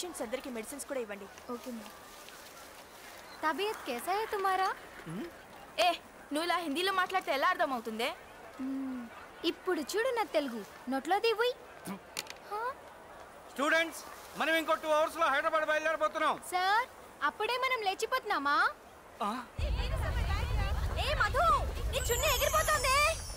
Patients అందరికి medicines కూడా ఇవ్వండి ఓకే మేడం తబియత్ कैसा है तुम्हारा ఏ నువ్వు ఇలా హిందీలో మాట్లాడితే ఎలా అర్థమవుతుంది మ్మ్. ఇప్పుడు చూడు నా తెలుగు నోట్లో దివ్వుయ్ స్టూడెంట్స్ మనం ఇంకో టూ అవర్స్ లో హైదరాబాద్ బయలుదేరబోతున్నాం సార్ అప్పుడే మనం లేచిపోతున్నామా ఏ మధు నీ చున్నీ ఎగిరిపోతుంది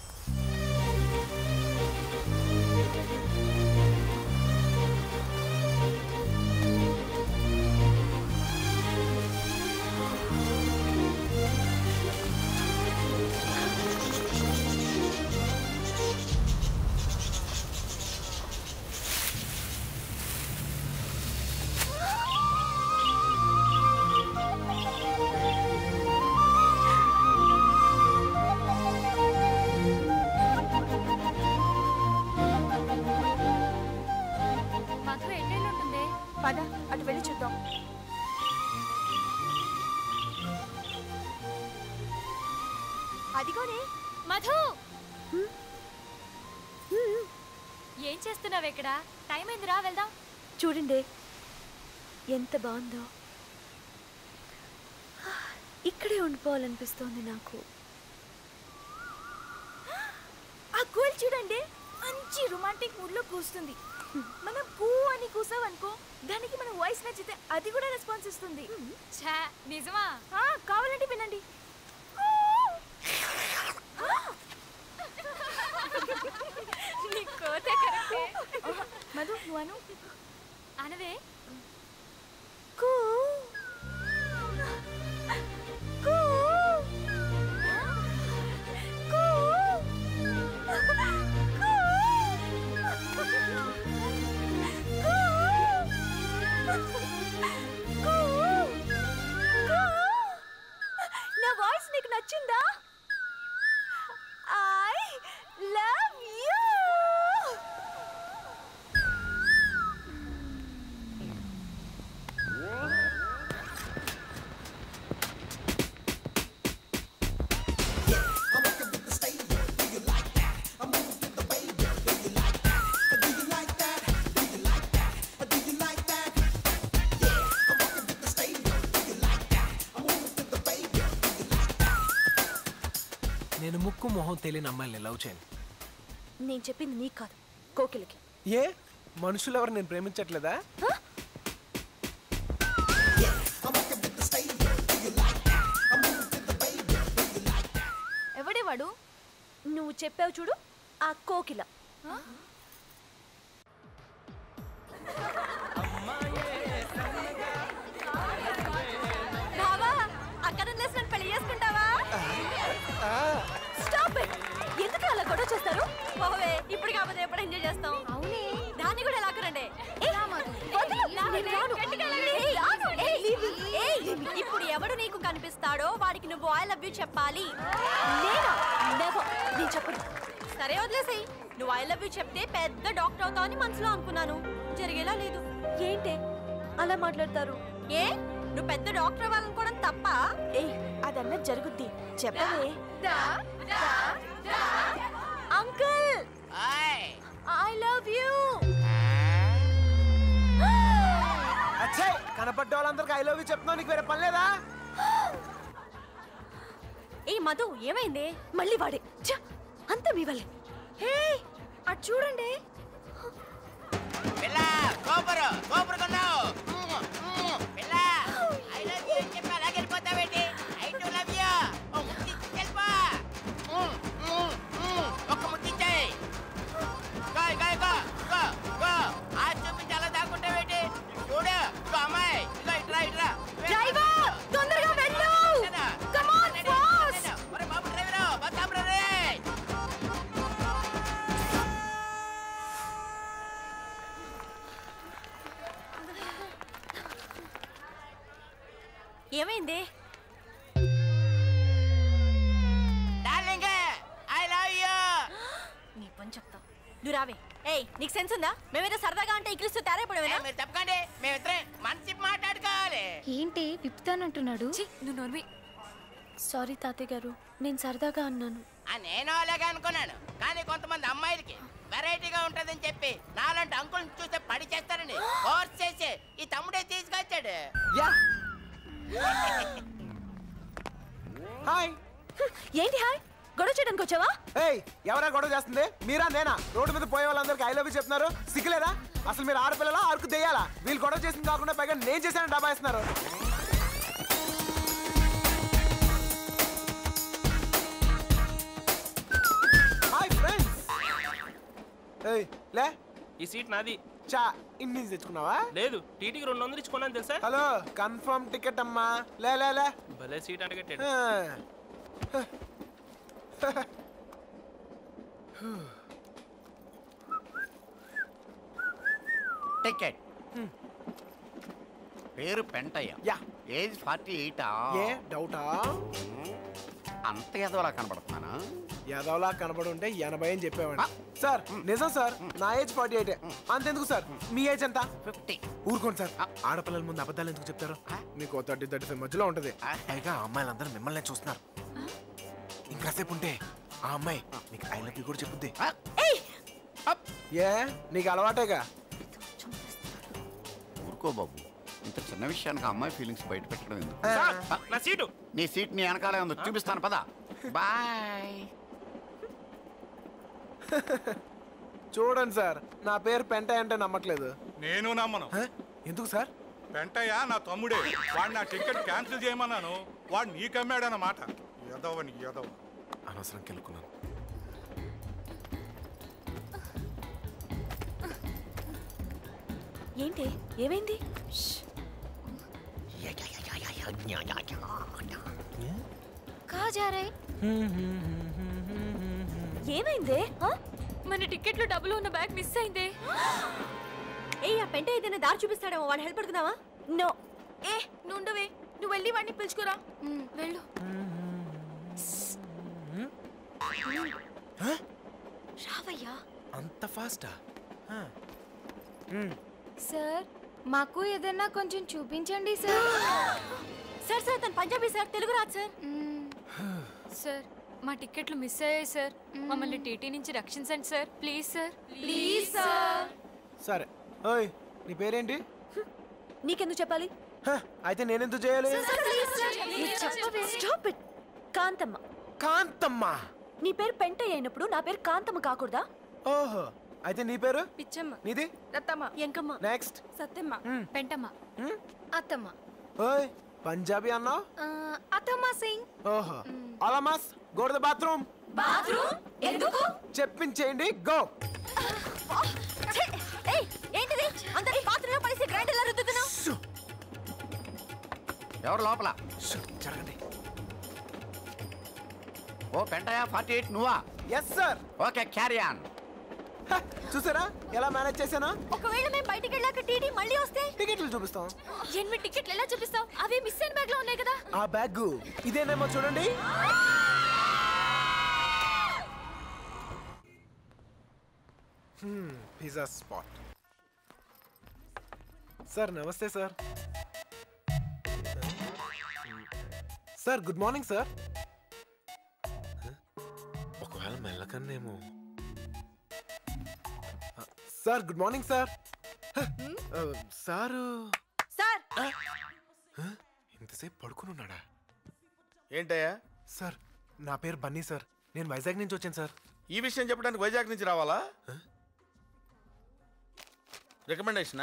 మధు ఎన్నెళ్ళుంటుంది పద అటు వెళ్ళి చూద్దాం అదిగోనే మధు ఏం చేస్తున్నావు ఇక్కడ టైం అయిందిరా వెళ్దాం చూడండి ఎంత బాగుందో ఇక్కడే ఉండిపోవాలనిపిస్తోంది నాకు ఆ కూల్ చూడండి మంచి రొమాంటిక్ మూడ్ లో కూస్తుంది మనం కూ అని కూసావనుకో దానికి మన వాయిస్ నచ్చితే అది కూడా రెస్పాన్స్ ఇస్తుంది ఛా నిజమా ఆ, కావాలంటే వినండి నీ కోతే కరెక్టే మధు నువ్వు అను అనవే కూ కూ కూ నా వాయిస్ నీకు నచ్చిందా ఐ లవ్ యూ నేను ముక్కు మొహం తెలియని అమ్మాయిని లవ్ చేయను నేను చెప్పింది నీకు కాదు కోకిలకి ఏ మనుషులు ఎవరు నేను ప్రేమించట్లేదా ఎవడే వాడు నువ్వు చెప్పావు చూడు ఆ కోకిల బావా అక్కడ నన్ను పెళ్లి చేసుకుంటావా స్టాప్ ఇట్ ఎందుకు అలా గొడవ చేస్తారు పోవే ఇప్పుడు కాకపోతే ఎప్పుడు ఎంజాయ్ చేస్తాం అవునే దాన్ని కూడా లాక్కరండి వదలు, నేను రాను. ఏయ్, ఏయ్, ఏయ్, ఇప్పుడు ఎవడు నీకు కనిపిస్తాడో వాడికి నువ్వు ఐ లవ్ యూ చెప్పాలి నేనా నెవర్ నేను చెప్పను సరే వదిలేసేయ్ నువ్వు ఐ లవ్ యూ చెప్తే పెద్ద డాక్టర్ అవుతావు అని మనసులో అనుకున్నాను జరిగేలా లేదు ఏంటే అలా మాట్లాడతారు ఏ నువ్వు పెద్ద డాక్టర్ అవ్వాలనుకోవడం తప్ప ఏ అదన్నా జరుగుద్ది చెప్పవే అంకుల్ ఐ లవ్ యూ అచ్చే కనపడ్డ వాళ్ళందరికీ ఐ లవ్ యూ చెప్తున్నావు నీకు వేరే పని లేదా ఏ మధు ఏమైంది మళ్ళీ వాడే ఛ, అంతా మీ వల్లే హే అటు చూడండి పిల్ల సూపర్ సూపర్ కొన్నావు పిల్ల ఐ లవ్ యూ అని చెప్పి అలాగే వెళ్ళిపోతావేంటి ఐ టు లవ్ యూ వెళ్ళిపో ఒక్క ముద్దిచ్చాయి go go go go go ఆ చూపించి అలా దాక్కుంటావేంటి చూడు ఇగో అమ్మాయి ఇగో ఇట్రా ఇట్రా డ్రైవర్ తొందరగా వెళ్ళు కమ్ ఆన్ ఫాస్ట్ ఒరే బాబు డ్రైవరు బస్ ఆపరా రే ఏమైంది డార్లింగ్ ఐ లవ్ యూ నీ పని చెప్తా నువ్వు రావే ఏయ్ నీకు సెన్స్ ఉందా మేమేదో సరదాగా అంటే ఇక్కిలిస్తూ తేరైపోవడమేనా మీరు తప్పకండి మేమిద్దరం మంచి మాట్లాడుకోవాలి ఏంటి విప్పుతానంటున్నాడు నువ్వు నోర్వి సారీ తాతయ్య గారు నేను సరదాగా అన్నాను ఆ నేను అలాగే అనుకున్నాను కానీ కొంతమంది అమ్మాయిలకి వెరైటీగా ఉంటదని చెప్పి నాలాంటి అంకుల్ చూస్తే పడి చేస్తారండి ఫోర్స్ చేసి ఈ తమ్ముడే తీసుకొచ్చాడు యా హాయ్ ఏంటి హాయ్ గొడవ చేయడానికి వచ్చావా ఏయ్ ఎవరా గొడవ చేస్తుంది మీరా నేనా రోడ్డు మీద పోయే వాళ్ళందరికీ ఐ లవ్ యూ చెప్తున్నారు సిగ్గులేదా అసలు మీరు ఆడపిల్లలా అరకు దెయ్యాలా వీళ్ళు గొడవ చేసింది కాకుండా పైగా నేను చేశాను డబ్బా ఇస్తున్నారు హాయ్ ఫ్రెండ్స్ ఏయ్ లే ఈ సీట్ నాది చా ఇన్ని తెచ్చుకున్నావా లేదు టీటీకి రెండు వందలు ఇచ్చుకున్నాను తెలుసా హలో కన్ఫర్మ్ టికెట్ అమ్మా లే లే లే భలే సీట్ అంటే కట్టాడు ఆ. టికెట్ పేరు పెంటయ్య యా ఏజ్ ఫార్టీ ఎయిటా ఏ డౌటా అంత ఎదవలా కనబడుతున్నానా యాదవ్లా కనబడి ఉంటే ఎనభై అని చెప్పేవాడి సార్ నిజం సార్ నా ఏజ్ ఫార్టీ ఎయిట్ అంతెందుకు సార్ మీ ఏజ్ ఎంత ఫిఫ్టీ ఊరుకోండి సార్ ఆడపిల్లల ముందు అబద్ధాలు ఎందుకు చెప్తారు మీకు థర్టీ థర్టీ ఫైవ్ మధ్యలో ఉంటది పైగా ఆ అమ్మాయిలందరూ మిమ్మల్ని చూస్తున్నారు ఇంకాసేపు ఉంటే ఆ అమ్మాయి మీకు ఐ లవ్ యూ కూడా చెప్పుద్ది ఏ నీకు అలవాటేగా ఊరుకో బాబు ఇంత చిన్న విషయానికి ఆ అమ్మాయి ఫీలింగ్స్ బయట పెట్టడం ఎందుకు సార్, నా సీటు నీ సీట్ నీ వెనకాలే ఉంది చూపిస్తాను పద బాయ్ చూడండి సార్ నా పేరు పెంట అంటే నమ్మట్లేదు నేను నమ్మను హ? ఎందుకు సార్ వెంటయ్య నా తమ్ముడే వాడు నా టికెట్ క్యాన్సిల్ చేయమన్నాను వాడు నీకమ్మాడన్నమాట ఎదవని ఎదవ అనవసరం కెలుకున్నాను ఏంటి ఏమైంది కాజారే ఏమైందే ఆ? మన టికెట్లో డబ్బులు ఉన్న బ్యాగ్ మిస్ అయిందే ఏ ఆ పెంట ఏదైనా దారి చూపిస్తాడేమో వాడిని హెల్ప్ పడుకుందావా నో ఏ నుండవే నువ్వు వెళ్ళి వాడిని పిలుచుకురా మ్, వెళ్ళు రావయ్యా అంత ఫాస్టా సార్ మాకు ఏదైనా కొంచెం చూపించండి సార్ సార్ సార్ తను పంజాబీ సార్ తెలుగు రాదు సార్ మ్, సార్ మా టికెట్లు మిస్ అయ్యాయి సార్ మమ్మల్ని టీటీ నుంచి రక్షించండి sir please sir please sir సరే ఓయ్ నీ పేరేంటి నీకెందుకు చెప్పాలి హ, అయితే నేనెందుకు చేయాలి స్టాప్ ఇట్ కాంతమ్మ కాంతమ్మ నీ పేరు పెంట అయినప్పుడు నా పేరు కాంతమ్మ కాకూడదా ఓహో అయితే నీ పేరు పిచ్చమ్మ నీది రత్తమ్మ ఎంకమ్మ నెక్స్ట్ సత్యమ్మ పెంటమ్మ అత్తమ్మ ఓయ్ పంజాబీ అన్నావు ఆ, అత్తమ్మ సింగ్ ఓహో అలామాస్ go to the bathroom bathroom ఎందుకు చెప్పించేయండి గో ఛే! ఏయ్, ఏంటిది అందరి బాత్రూమ్ లో పడేసి గ్రైండర్ లా రుద్దుతున్నావు ఎవరు లోపల జరగండి ఓ పెంటయ్య ఫార్టీ ఎయిట్ నువ్వా yes sir okay carry on చూసారా ఎలా మేనేజ్ చేశాను ఒకవేళ మేము బయటికి వెళ్ళాక టీటీ మళ్ళీ వస్తే టికెట్లు చూపిస్తాం ఎనిమిది టికెట్లు ఎలా చూపిస్తావు అవి మిస్ అయిన బ్యాగ్ లో ఉన్నాయి కదా ఆ బ్యాగ్ ఇదేనేమో చూడండి పిజ్జా స్పాట్ సార్ నమస్తే sir sir good morning sir ఒకవేళ మెల్లకన్నేమో sir good morning sir sir sir ఇంతసేపు పడుకుని ఉన్నాడా ఏంటయ్యా సార్ నా పేరు బన్నీ సార్ నేను వైజాగ్ నుంచి వచ్చాను సార్ ఈ విషయం చెప్పడానికి వైజాగ్ నుంచి రావాలా రికమెండేషనా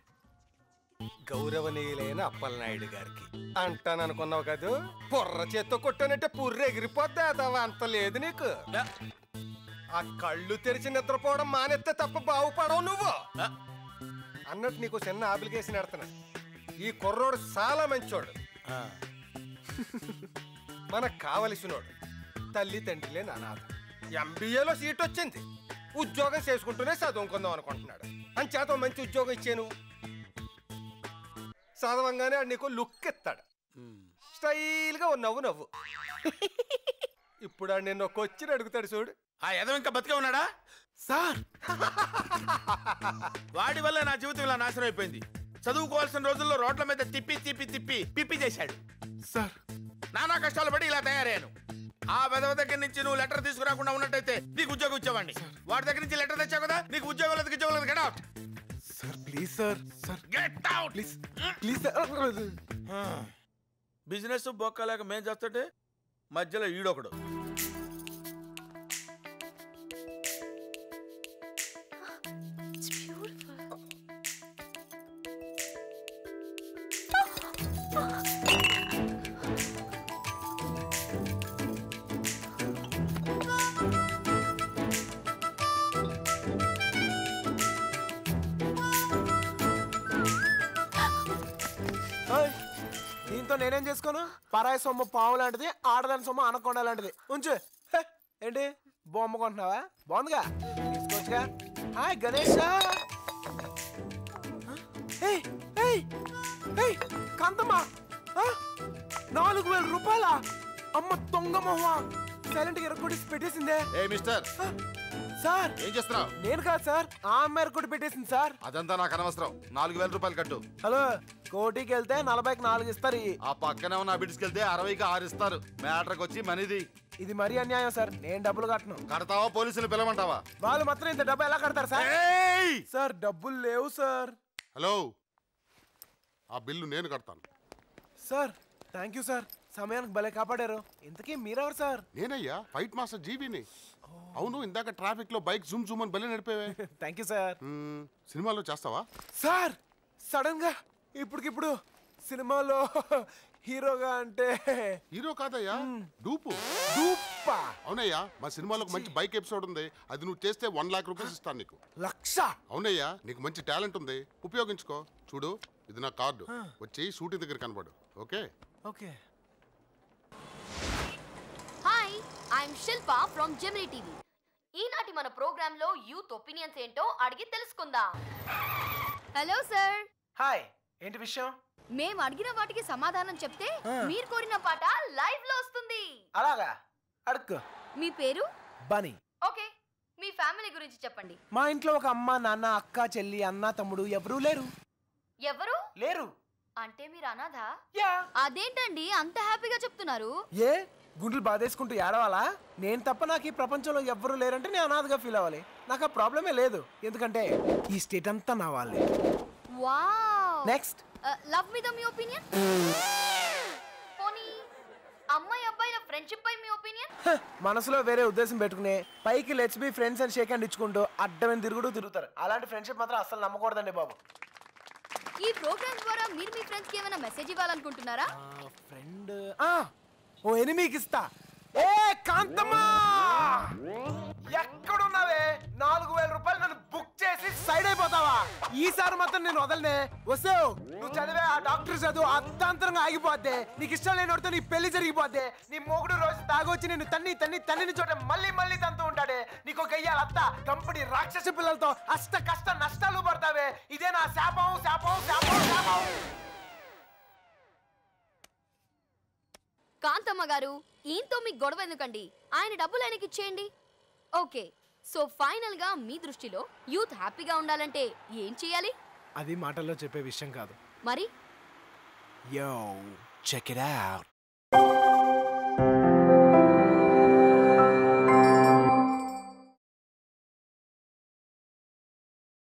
గౌరవనీయులైన అప్పలనాయుడు గారికి అంటాననుకున్నావు కదూ బుర్ర చేత్తో కొట్టానంటే పుర్రె ఎగిరిపోద్ది అదవా అంత లేదు నీకు ఆ కళ్ళు తెరిచి నిద్రపోవడం మానేస్తే తప్ప బాగుపడవు నువ్వు అన్నట్టు నీకు చిన్న అప్లికేషన్ ఎడతాను ఈ కుర్రోడు చాలా మంచోడు మనకు కావలసినోడు తల్లి తండ్రి లేని అనాథ ఎంబీఏలో సీట్ వచ్చింది ఉద్యోగం చేసుకుంటూనే చదువుకుందాం అనుకుంటున్నాడు అంచేత ఓ మంచి ఉద్యోగం ఇచ్చాను చదవంగానే ఆడు నీకు లుక్ ఇస్తాడు స్టైల్గా ఓ నవ్వు నవ్వు ఇప్పుడు ఆడు నిన్న ఒక వచ్చిని అడుగుతాడు చూడు ఆ ఎదవ ఇంకా బతికే ఉన్నాడా సార్ వాడి వల్ల నా జీవితం ఇలా నాశనం అయిపోయింది చదువుకోవాల్సిన రోజుల్లో రోడ్ల మీద తిప్పి తిప్పి తిప్పి పిప్పి చేశాడు సార్ నానా కష్టాలు పడి ఇలా తయారయ్యాను ఆ వెధవ దగ్గర నుంచి నువ్వు లెటర్ తీసుకురాకుండా ఉన్నట్టయితే నీకు ఉద్యోగం ఇచ్చేవాడిని వాడి దగ్గర నుంచి లెటర్ తెచ్చావు కదా నీకు ఉద్యోగం లేదు ఉద్యోగం లేదు get out sir please sir sir get out please please sir business బొక్కలేక మేం చేస్తుంటే మధ్యలో ఈడొకడు It's beautiful. ఓయ్, దీంతో నేనేం చేసుకోను పరాయి సొమ్ము పావు లాంటిది ఆడదాని సొమ్ము అనకొండ లాంటిది ఉంచు హే, ఏంటి బొమ్మ కొంటున్నావా బాగుందిగా తీసుకోవచ్చుగా హాయ్ గణేష్ కాంతమ్మా ఆ? నాలుగు వేల రూపాయల అమ్మ దొంగ మొహ సైలెంట్ గా ఎరగొట్టి పెట్టేసిందే ఏ మిస్టర్ సార్ ఏం చేస్తున్నావు నేను కాదు సార్ ఆ అమ్మాయి ఎరగొట్టి పెట్టేసింది సార్ అదంతా నాకు అనవసరం నాలుగు వేల రూపాయలు కట్టు హలో కోటికి వెళ్తే నలభైకి నాలుగు ఇస్తారు ఇయ్యి. ఆ పక్కనే ఉన్న బిడ్స్కి వెళ్తే అరవైకి ఆరు ఇస్తారు మ్యాటర్కి వచ్చి మనీది ఇది మరీ అన్యాయం సార్ నేను డబ్బులు కట్టను కడతావా పోలీసులు పిలవమంటావా వాళ్ళు మాత్రం ఇంత డబ్బు ఎలా కడతారు సార్ ఏయ్! సార్ డబ్బులు లేవు సార్ హలో ఆ బిల్లు నేను కడతాను సార్ థ్యాంక్ యూ సార్ సమయానికి భలే కాపాడారు ఇంతకీ మీరెవరు సార్ నేనయ్యా ఫైట్ మాస్టర్ జీబీని అవును ఇందాక ట్రాఫిక్ లో బైక్ జూమ్ జూమ్ అని బలి నడిపేవే థ్యాంక్ యూ సార్ మ్మ్, సినిమాలో చేస్తావా సార్ సడన్ గా ఇప్పటికిప్పుడు సినిమాలో హీరోగా అంటే హీరో కాదయ్యా డూపు డూప్పా అవునయ్యా మా సినిమాలో ఒక మంచి బైక్ ఎపిసోడ్ ఉంది అది నువ్వు చేస్తే వన్ లాక్ రూపీస్ ఇస్తాను నీకు లక్ష అవునయ్యా నీకు మంచి టాలెంట్ ఉంది ఉపయోగించుకో చూడు ఇది నా కార్డు వచ్చి షూటింగ్ దగ్గర కనబడు okay okay hi I'm Shilpa from Gemini TV ఈనాటి మన ప్రోగ్రామ్ లో యూత్ ఒపీనియన్స్ ఏంటో అడిగి తెలుసుకుందాం హలో సార్ హాయ్ ఏంటి విషయం మేము అడిగిన వాటికి సమాధానం చెప్తే మీరు కోరిన పాట లైవ్ లో వస్తుంది అలాగా అడుక్కో మీ పేరు బనీ ఓకే మీ ఫ్యామిలీ గురించి చెప్పండి మా ఇంట్లో ఒక అమ్మ నాన్న అక్క చెల్లి అన్న తమ్ముడు ఎవరూ లేరు ఎవరు లేరు అంటే మీరు అనాథ యా అదేంటండి అంత హ్యాపీగా చెప్తున్నారు ఏ గుండెలు బాధేసుకుంటూ ఏడవాలా నేను తప్ప నాకు ఈ ప్రపంచంలో ఎవ్వరూ లేరంటే నేను అనాథగా ఫీల్ అవ్వాలి నాకు ఆ ప్రాబ్లమే లేదు ఎందుకంటే ఈ స్టేట్ అంతా నా వాళ్ళే వావ్ నెక్స్ట్ లవ్ మీద మీ ఒపీనియన్ పోనీ అమ్మాయి అబ్బాయిల ఫ్రెండ్షిప్ పై మీ ఒపీనియన్ మనసులో వేరే ఉద్దేశం పెట్టుకుని పైకి లెట్స్ బి ఫ్రెండ్స్ అని షేక్ హ్యాండ్ ఇచ్చుకుంటూ అడ్డమైన తిరుగుడు తిరుగుతారు అలాంటి ఫ్రెండ్షిప్ మాత్రం అసలు నమ్మకూడదండి బాబు ఈ ప్రోగ్రామ్ ద్వారా మీరు మీ ఫ్రెండ్స్ కి ఏమైనా మెసేజ్ ఇవ్వాలనుకుంటున్నారా ఫ్రెండ్ ఓ ఎనిమికి ఇస్తా ఏ కాంతమ్మా ఎక్కడున్నావే నాలుగు వేల రూపాయలు నన్ను బుక్ చేసి సైడ్ అయిపోతావా ఈసారి మాత్రం నేను వదలనే వస్తావు నువ్వు చదివే ఆ డాక్టర్ చదువు అర్ధాంతరంగా ఆగిపోద్ది నీకు ఇష్టం లేనివాడితో నీ పెళ్లి జరిగిపోద్ది నీ మొగుడు రోజు తాగొచ్చి నిన్ను తన్ని తన్ని తన్నిని చోట మళ్ళీ మళ్ళీ తంతూ ఉంటాడే నీకు ఒక అయ్యాలి అత్త కంపెనీ రాక్షస పిల్లలతో అష్ట కష్ట నష్టాలు పడతావే ఇదే నా శాపం శాపం శాపం శాపం కాంతమ్మ గారు ఈయనతో మీకు గొడవ ఎందుకండి ఆయన డబ్బులు ఆయనకి ఇచ్చేయండి ఓకే సో ఫైనల్ గా మీ దృష్టిలో యూత్ హ్యాపీగా ఉండాలంటే ఏం చేయాలి అది మాటల్లో చెప్పే విషయం కాదు మరి Yo, check it out.